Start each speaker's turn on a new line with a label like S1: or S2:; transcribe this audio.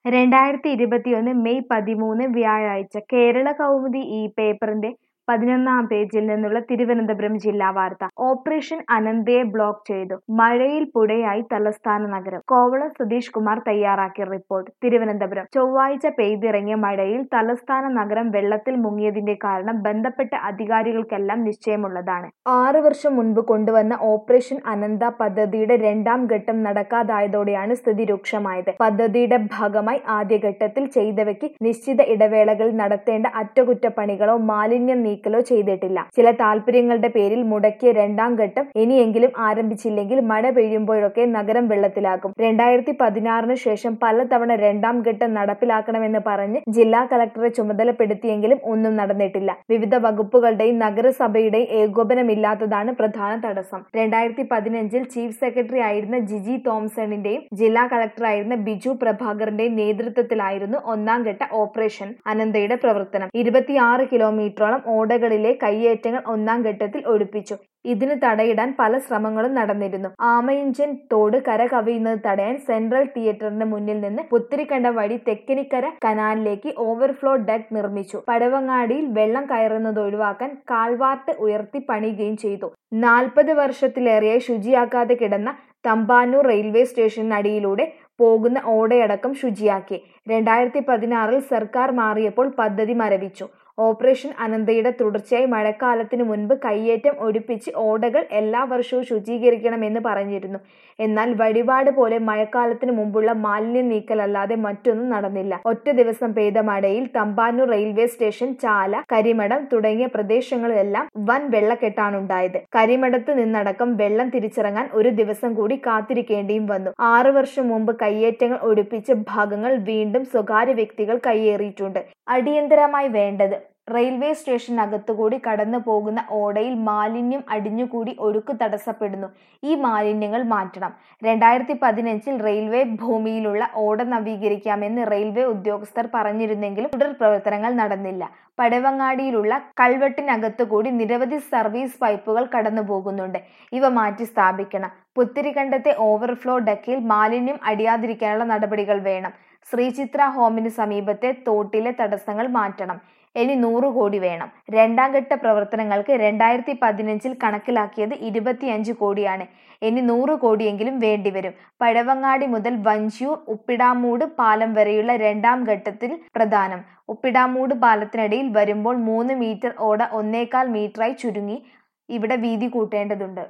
S1: രണ്ടായിരത്തി ഇരുപത്തിയൊന്ന് മെയ് പതിമൂന്ന് വ്യാഴാഴ്ച കേരള കൗമുദി ഈ പേപ്പറിന്റെ പതിനൊന്നാം പേജിൽ നിന്നുള്ള തിരുവനന്തപുരം ജില്ലാ വാർത്ത ഓപ്പറേഷൻ അനന്തയെ ബ്ലോക്ക് ചെയ്തു മഴയിൽ പുഴയായി തലസ്ഥാന നഗരം കോവളം സതീഷ് കുമാർ തയ്യാറാക്കിയ റിപ്പോർട്ട് തിരുവനന്തപുരം ചൊവ്വാഴ്ച പെയ്തിറങ്ങിയ മഴയിൽ തലസ്ഥാന നഗരം വെള്ളത്തിൽ മുങ്ങിയതിന്റെ കാരണം ബന്ധപ്പെട്ട അധികാരികൾക്കെല്ലാം നിശ്ചയമുള്ളതാണ് ആറു വർഷം മുൻപ് കൊണ്ടുവന്ന ഓപ്പറേഷൻ അനന്ത പദ്ധതിയുടെ രണ്ടാം ഘട്ടം നടക്കാതായതോടെയാണ് സ്ഥിതി രൂക്ഷമായത് പദ്ധതിയുടെ ഭാഗമായി ആദ്യഘട്ടത്തിൽ ചെയ്തവയ്ക്ക് നിശ്ചിത ഇടവേളകളിൽ നടത്തേണ്ട അറ്റകുറ്റപ്പണികളോ മാലിന്യം നീക്കലോ ചെയ്തിട്ടില്ല ചില താൽപര്യങ്ങളുടെ പേരിൽ മുടക്കിയ രണ്ടാം ഘട്ടം ഇനിയെങ്കിലും ആരംഭിച്ചില്ലെങ്കിൽ മഴ പെയ്യുമ്പോഴൊക്കെ നഗരം വെള്ളത്തിലാകും രണ്ടായിരത്തി പതിനാറിന് ശേഷം പലതവണ രണ്ടാം ഘട്ടം നടപ്പിലാക്കണമെന്ന് പറഞ്ഞ് ജില്ലാ കളക്ടറെ ചുമതലപ്പെടുത്തിയെങ്കിലും ഒന്നും നടന്നിട്ടില്ല വിവിധ വകുപ്പുകളുടെയും നഗരസഭയുടെയും ഏകോപനമില്ലാത്തതാണ് പ്രധാന തടസ്സം രണ്ടായിരത്തി പതിനഞ്ചിൽ ചീഫ് സെക്രട്ടറി ആയിരുന്ന ജിജി തോംസണിന്റെയും ജില്ലാ കളക്ടറായിരുന്ന ബിജു പ്രഭാകറിന്റെയും നേതൃത്വത്തിലായിരുന്നു ഒന്നാം ഘട്ട ഓപ്പറേഷൻ അനന്തയുടെ പ്രവർത്തനം ഇരുപത്തിയാറ് കിലോമീറ്ററോളം ഓടകളിലെ കയ്യേറ്റങ്ങൾ ഒന്നാം ഘട്ടത്തിൽ ഒഴിപ്പിച്ചു ഇതിന് തടയിടാൻ പല ശ്രമങ്ങളും നടന്നിരുന്നു ആമയിഞ്ചൻ തോട് കര കവിയുന്നത് തടയാൻ സെൻട്രൽ തിയേറ്ററിന് മുന്നിൽ നിന്ന് പുത്തിരിക്കണ്ട വഴി തെക്കിനിക്കര കനാലിലേക്ക് ഓവർഫ്ലോ ഡെക്ക് നിർമ്മിച്ചു പടവങ്ങാടിയിൽ വെള്ളം കയറുന്നത് ഒഴിവാക്കാൻ കാൽവാർട്ട് ഉയർത്തി പണിയുകയും ചെയ്തു നാൽപ്പത് വർഷത്തിലേറെയായി ശുചിയാക്കാതെ കിടന്ന തമ്പാനൂർ റെയിൽവേ സ്റ്റേഷനടിയിലൂടെ പോകുന്ന ഓടയടക്കം ശുചിയാക്കി രണ്ടായിരത്തി പതിനാറിൽ സർക്കാർ മാറിയപ്പോൾ പദ്ധതി മരവിച്ചു ഓപ്പറേഷൻ അനന്തയുടെ തുടർച്ചയായി മഴക്കാലത്തിന് മുൻപ് കയ്യേറ്റം ഒഴിപ്പിച്ച് ഓടകൾ എല്ലാ വർഷവും ശുചീകരിക്കണമെന്ന് പറഞ്ഞിരുന്നു എന്നാൽ വഴിപാട് പോലെ മഴക്കാലത്തിന് മുമ്പുള്ള മാലിന്യം നീക്കലല്ലാതെ മറ്റൊന്നും നടന്നില്ല ഒറ്റ ദിവസം പെയ്ത മഴയിൽ തമ്പാനൂർ റെയിൽവേ സ്റ്റേഷൻ ചാല കരിമഠം തുടങ്ങിയ പ്രദേശങ്ങളിലെല്ലാം വൻ വെള്ളക്കെട്ടാണുണ്ടായത് കരിമഠത്ത് നിന്നടക്കം വെള്ളം തിരിച്ചിറങ്ങാൻ ഒരു ദിവസം കൂടി കാത്തിരിക്കേണ്ടിയും വന്നു ആറു വർഷം മുമ്പ് കയ്യേറ്റങ്ങൾ ഒഴിപ്പിച്ച ഭാഗങ്ങൾ വീണ്ടും സ്വകാര്യ വ്യക്തികൾ കയ്യേറിയിട്ടുണ്ട് അടിയന്തരമായി വേണ്ടത് റെയിൽവേ സ്റ്റേഷനകത്തുകൂടി കടന്നു പോകുന്ന ഓടയിൽ മാലിന്യം അടിഞ്ഞുകൂടി ഒഴുക്ക് തടസ്സപ്പെടുന്നു ഈ മാലിന്യങ്ങൾ മാറ്റണം രണ്ടായിരത്തി പതിനഞ്ചിൽ റെയിൽവേ ഭൂമിയിലുള്ള ഓട നവീകരിക്കാമെന്ന് റെയിൽവേ ഉദ്യോഗസ്ഥർ പറഞ്ഞിരുന്നെങ്കിലും തുടർ പ്രവർത്തനങ്ങൾ നടന്നില്ല പടവങ്ങാടിയിലുള്ള കൾവെട്ടിനകത്തുകൂടി നിരവധി സർവീസ് പൈപ്പുകൾ കടന്നു പോകുന്നുണ്ട് ഇവ മാറ്റി സ്ഥാപിക്കണം പുത്തിരിക്കണ്ടത്തെ ഓവർഫ്ലോ ഡക്കിൽ മാലിന്യം അടിയാതിരിക്കാനുള്ള നടപടികൾ വേണം ശ്രീചിത്ര ഹോമിന് സമീപത്തെ തോട്ടിലെ തടസ്സങ്ങൾ മാറ്റണം ഇനി നൂറ് കോടി വേണം രണ്ടാം ഘട്ട പ്രവർത്തനങ്ങൾക്ക് രണ്ടായിരത്തി പതിനഞ്ചിൽ കണക്കിലാക്കിയത് ഇരുപത്തിയഞ്ച് കോടിയാണ് ഇനി നൂറ് കോടിയെങ്കിലും വേണ്ടിവരും പഴവങ്ങാടി മുതൽ വഞ്ചൂർ ഉപ്പിടാമൂട് പാലം വരെയുള്ള രണ്ടാം ഘട്ടത്തിൽ പ്രധാനം ഉപ്പിടാമൂട് പാലത്തിനടിയിൽ വരുമ്പോൾ മൂന്ന് മീറ്റർ ഓട ഒന്നേകാൽ മീറ്ററായി ചുരുങ്ങി ഇവിടെ വീതി കൂട്ടേണ്ടതുണ്ട്